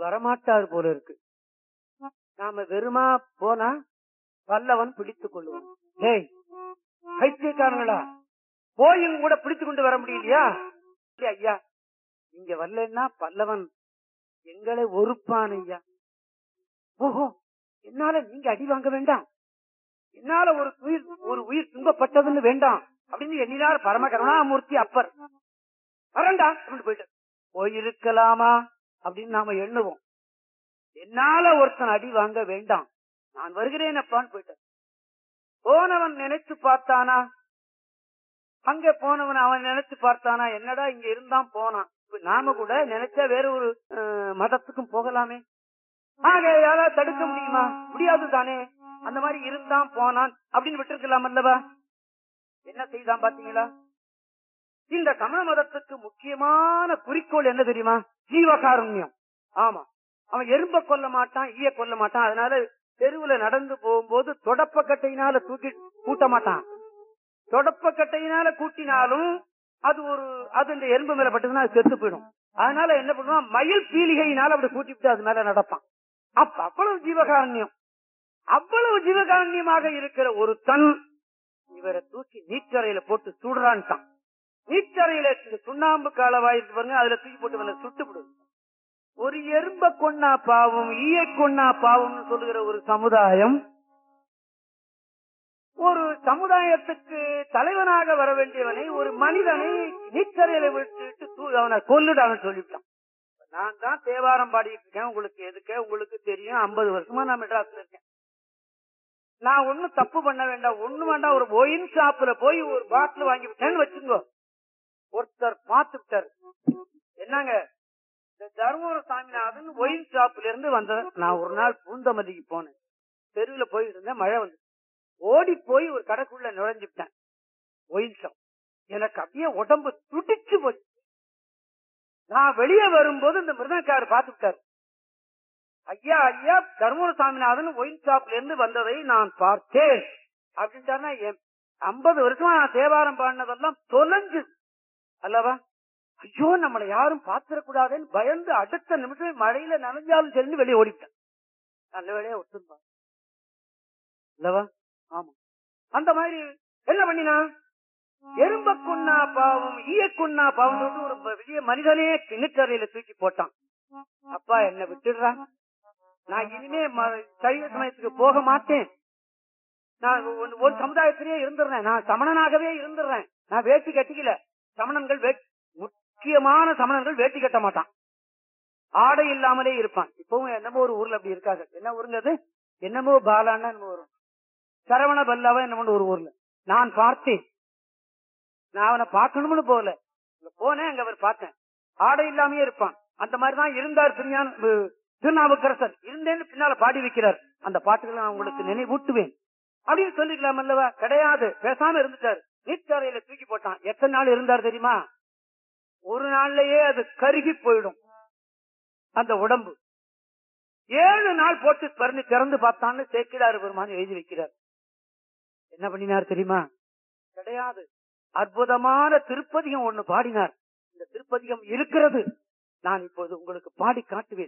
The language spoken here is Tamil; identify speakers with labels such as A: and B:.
A: வரமாட்டார் போல இருக்கு நாம வெறுமா போனா பல்லவன் பிடித்துக் கொள்ளுவான் டேய் பைத்தியக்காரங்களா போயும் கூட பிடித்து கொண்டு வர முடியலையா இல்ல ஐயா இங்க வரலன்னா பல்லவன் எங்களை ஒருப்பான் ஐயா ஓஹோ என்னால நீங்க அடி வாங்க வேண்டாம் என்னால ஒரு உயிர் ஒரு உயிர் துன்பப்பட்டதுன்னு வேண்டாம் அப்படின்னு எண்ணினார் பரம கருணாமூர்த்தி அப்பர் வரண்டா அப்படின்னு போயிட்டு போயிருக்கலாமா அப்படின்னு நாம எண்ணுவோம் என்னால ஒருத்தன் அடி வாங்க வேண்டாம் நான் வருகிறேன் அப்பான்னு போயிட்டான் போனவன் நினைச்சு பார்த்தானா அங்க போனவன் அவன் நினைச்சு பார்த்தானா என்னடா இங்க இருந்தான் போனான் இப்ப நாம கூட நினைச்சா வேற ஒரு அஹ், மதத்துக்கும் போகலாமே ஆக யாராவது தடுக்க முடியுமா முடியாது தானே அந்த மாதிரி இருந்தான் போனான் அப்படின்னு விட்டுருக்கலாம் அல்லவா என்ன செய்தான் பாத்தீங்களா இந்த சமண மதத்துக்கு முக்கியமான குறிக்கோள் என்ன தெரியுமா ஜீவகாருண்யம் ஆமா அவன் எறும்ப கொல்ல மாட்டான் ஈய கொல்ல மாட்டான் அதனால தெருவுல நடந்து போகும்போது தொடப்பக்கட்டையினால தூக்கி கூட்ட மாட்டான் தொடப்பக்கட்டையினால கூட்டினாலும் அது ஒரு அது இந்த எறும்பு மேல பட்டதுன்னா அது செத்து போயிடும் அதனால என்ன பண்ணுவான் மயில் பீலிகையினால அப்படி கூட்டிவிட்டு அது மேல நடப்பான் அப்ப அவ்வளவு ஜீவகாருண்யம் அவ்வளவு ஜீவகாருண்யமாக இருக்கிற ஒரு தன் இவரை தூக்கி நீச்சரையில போட்டு சுடுறான்ட்டான் நீச்சரையில இந்த சுண்ணாம்பு காலவாயிருக்கு பாருங்க அதுல தூக்கி போட்டு இவனை சுட்டு விடுது ஒரு எறும்ப கொன்னா பாவம் ஈய கொன்னா பாவம்னு சொல்லுகிற ஒரு சமுதாயம் ஒரு சமுதாயத்துக்கு தலைவனாக வர வேண்டியவனை ஒரு மனிதனை நீச்சரையில விட்டுட்டு தூ- அவனை கொல்லுடான்னு சொல்லிவிட்டான் நான் தான் தேவாரம் பாடிட்டு இருக்கேன் உங்களுக்கு எதுக்கு உங்களுக்கு தெரியும் ஐம்பது வருஷமா நான் மெட்ராஸ்ல இருக்கேன் நான் ஒண்ணும் தப்பு பண்ண வேண்டாம் ஒண்ணு வேண்டாம் ஒரு ஒயின் ஷாப்ல போய் ஒரு பாட்டில் வாங்கி விட்டேன்னு வச்சுங்க ஒருத்தர் பார்த்து விட்டாரு என்னங்க இந்த தருமபுர சாமிநாதன் ஒயின் ஷாப்ல இருந்து வந்த நான் ஒரு நாள் பூந்தமல்லிக்கு போனேன் தெருவுல போயிட்டு இருந்தேன் மழை வந்து ஓடி போய் ஒரு கடைக்குள்ள நுழைஞ்சுட்டேன் ஒயின் ஷாப் எனக்கு அப்படியே உடம்பு துடிச்சு போச்சு நான் வெளியே வரும்போது இந்த மிருதக்காரர் பார்த்து விட்டாரு ஐயா ஐயா தர்மபுர சாமிநாதன் ஒயின் ஷாப்ல இருந்து வந்ததை நான் பார்த்தேன் அப்படின்ட்டாருன்னா என் ஐம்பது வருஷமா நான் தேவாரம் பாடினதெல்லாம் தொலைஞ்சு அல்லவா ஐயோ நம்மளை யாரும் பாத்திரக்கூடாதுன்னு பயந்து அடுத்த நிமிஷம் மழையில நனைஞ்சாலும் சரின்னு வெளியே ஓடிட்டேன் நல்ல வேலையா ஒத்துருப்பான் அல்லவா ஆமா அந்த மாதிரி என்ன பண்ணினா எறும்ப கொன்னா பாவம் ஈய கொன்னா பாவம் சொல்லிட்டு ஒரு பெரிய மனிதனே கிணற்றறையில தூக்கி போட்டான் அப்பா என்ன விட்டுடுறா நான் இனிமே ம- சைவ சமயத்துக்கு போக மாட்டேன் நான் ஒரு- ஒரு சமுதாயத்திலேயே இருந்துடுறேன் நான் சமணனாகவே இருந்துடுறேன் நான் வேட்டி கட்டிக்கல சமணன்கள் வே- முக்கியமான சமணன்கள் வேட்டி கட்ட மாட்டான் ஆடை இல்லாமலே இருப்பான் இப்பவும் என்னமோ ஒரு ஊர்ல அப்படி இருக்காங்க என்ன ஊருங்க அது என்னமோ பாலான்னா என்னமோ வரும் சரவண பல்லாவா என்னமோ ஒரு ஊர்ல நான் பார்த்தேன் நான் அவனை பார்க்கணும்னு போகல அங்க போனேன் அங்க அவர் பார்த்தேன் ஆடை இல்லாமயே இருப்பான் அந்த மாதிரிதான் இருந்தார் திருஞான அஹ், திருநாவுக்கரசர் இருந்தேன்னு பின்னால பாடி வைக்கிறார் அந்த பாட்டுகளை நான் உங்களுக்கு நினைவூட்டுவேன் அப்படின்னு சொல்லிக்கலாம் அல்லவா கிடையாது பேசாம இருந்துட்டாரு நீச்சரையில தூக்கி போட்டான் எத்தனை நாள் இருந்தார் தெரியுமா ஒரு நாள்லயே அது கருகி போயிடும் அந்த உடம்பு ஏழு நாள் போட்டு பறந்து திறந்து பார்த்தான்னு சேக்கிடாரு பெருமான் எழுதி வைக்கிறார் என்ன பண்ணினார் தெரியுமா கிடையாது அற்புதமான திருப்பதிகம் ஒண்ணு பாடினார் இந்த திருப்பதிகம் இருக்கிறது நான் இப்போது உங்களுக்கு பாடி காட்டுவேன்